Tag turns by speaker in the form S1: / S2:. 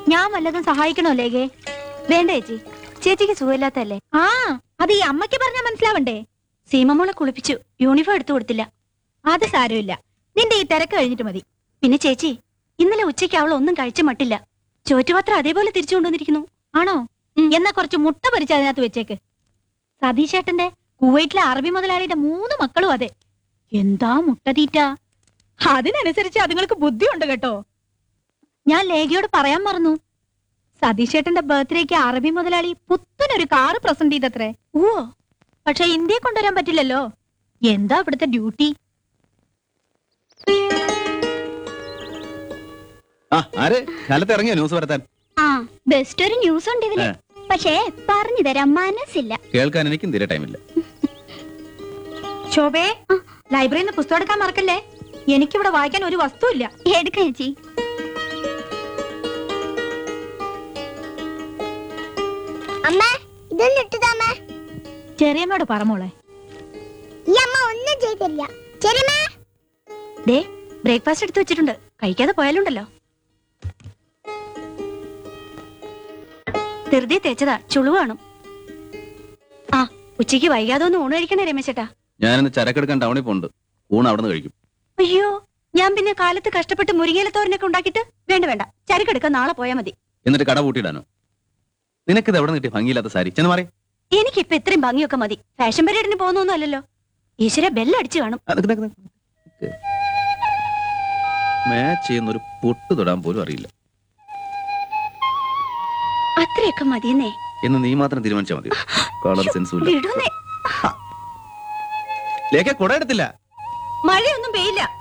S1: ഞാൻ വല്ലതും സഹായിക്കണോ ലേഖേ വേണ്ട ചേച്ചി ചേച്ചിക്ക് സുഖമില്ലാത്തല്ലേ ആ അത് ഈ അമ്മയ്ക്ക് പറഞ്ഞാ മനസ്സിലാവണ്ടേ സീമമോളെ കുളിപ്പിച്ചു യൂണിഫോം എടുത്തു കൊടുത്തില്ല അത് സാരമില്ല നിന്റെ ഈ തിരക്ക് കഴിഞ്ഞിട്ട് മതി പിന്നെ ചേച്ചി ഇന്നലെ ഉച്ചയ്ക്ക് അവൾ ഒന്നും കഴിച്ച മട്ടില്ല ചോറ്റുപാത്രം അതേപോലെ തിരിച്ചു കൊണ്ടുവന്നിരിക്കുന്നു ആണോ എന്നാ കുറച്ച് മുട്ട പൊരിച്ച് അതിനകത്ത് വെച്ചേക്ക് സതീശേട്ടന്റെ കുവൈറ്റിലെ അറബി മുതലാളിയുടെ മൂന്ന് മക്കളും അതെ എന്താ മുട്ട തീറ്റ അതിനനുസരിച്ച് അതുങ്ങൾക്ക് ബുദ്ധിയുണ്ട് കേട്ടോ ഞാൻ ലേഖയോട് പറയാൻ മറന്നു സതീശേട്ടന്റെ ബർത്ത്ഡേക്ക് അറബി മുതലാളി പുത്തനൊരു കാറ് പ്രസന്റ് ചെയ്തത്രേ ഓ പക്ഷെ ഇന്ത്യയെ കൊണ്ടുവരാൻ പറ്റില്ലല്ലോ എന്താ ഇവിടുത്തെ ഡ്യൂട്ടി
S2: ആ ആര് കാലത്ത് ഇറങ്ങിയോ ന്യൂസ് വരുത്താൻ
S1: ആ ബെസ്റ്റ് ഒരു ന്യൂസ് ഉണ്ട്
S2: ഇതില്.
S1: പക്ഷേ പറഞ്ഞു തരാൻ മനസ്സില്ല
S2: കേൾക്കാൻ എനിക്കും തീരെ ടൈമില്ല
S1: ശോഭേ ലൈബ്രറിയിൽ നിന്ന് പുസ്തകം എടുക്കാൻ മറക്കല്ലേ എനിക്കിവിടെ വായിക്കാൻ ഒരു വസ്തുവില്ല എടുക്ക ചേച്ചി
S3: അമ്മ ഇതൊന്നും ഇട്ടതാമ്മ
S1: ചെറിയമ്മയോട് പറമോളെ
S3: ഈ അമ്മ ഒന്നും ചെയ്തില്ല ചെറിയമ്മ
S1: ദേ ബ്രേക്ക്ഫാസ്റ്റ് എടുത്തു വെച്ചിട്ടുണ്ട് കഴിക്കാതെ പോയാലുണ്ടല്ലോ ധൃതി തേച്ചതാ ചുളു കാണും ആ ഉച്ചയ്ക്ക് വൈകാതെ ഒന്ന് ഊണ് കഴിക്കണേ രമേശേട്ടാ
S2: ഞാനിന്ന് ചരക്കെടുക്കാൻ ടൗണിൽ പോകുന്നുണ്ട് ഊണ് അവിടെ നിന്ന് കഴിക്കും
S1: അയ്യോ ഞാൻ പിന്നെ കാലത്ത് കഷ്ടപ്പെട്ട് മുരിങ്ങയില തോരനൊക്കെ ഉണ്ടാക്കിയിട്ട് വേണ്ട വേണ്ട ചരക്കെടുക്കാൻ നാളെ പോയാ മതി
S2: എന്നിട്ട് കട പൂട്ടിയിടാനോ നിനക്കിത് എവിടെ കിട്ടിയ ഭംഗിയില്ലാത്ത സാരി ചെന്ന് മാറി
S1: എനിക്കിപ്പൊ ഇത്രയും ഭംഗിയൊക്കെ മതി ഫാഷൻ പരേഡിന് പോകുന്നൊന്നും അല്ലല്ലോ ഈശ്വര ബെല്ലടിച്ചു കാണും
S2: മാച്ച് ചെയ്യുന്ന ഒരു പൊട്ട് തൊടാൻ പോലും അറിയില്ല
S1: അത്രയൊക്കെ മതിയെന്നേ
S2: എന്ന് നീ മാത്രം തീരുമാനിച്ചാൽ മതി കളർ സെൻസും ഇല്ല
S1: വിടുന്നേ
S2: ലേഖ കുട എടുത്തില്ല
S1: മഴയൊന്നും പെയ്യില്ല